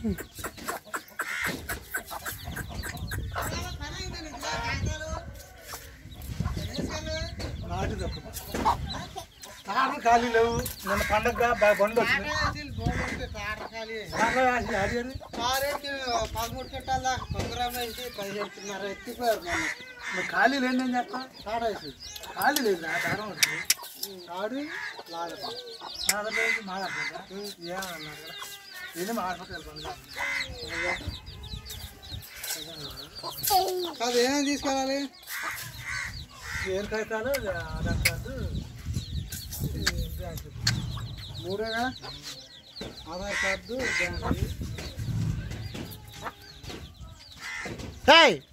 నాటి తక్కువ కార్లు ఖాళీ లేవు నిన్న పండగ బాగా బండ్లు వచ్చినాయి కార్లో వేసి అది అది. పదమూడు కిట్టాల దాకా ప్రోగ్రామ్ వేసి పదిహేడున్నర ఎత్తిపోయారు మొన్న మరి ఖాళీ లేని ఏం చేస్తా కాడేసి ఖాళీ లేదు ఆ కారం వచ్చి కాడు లాగట మాట్లాడలేదు మాట్లాడతా ఏమన్నా నేను మాట్లాడతాను పండుగ కాదు ఏమేమి తీసుకెళ్ళాలి పేరు కాగితాలు ఆధార్ కార్డు ఈ బ్యాంక్ మూడేగా ఆధార్ కార్డు బ్యాంక్ ఏయ్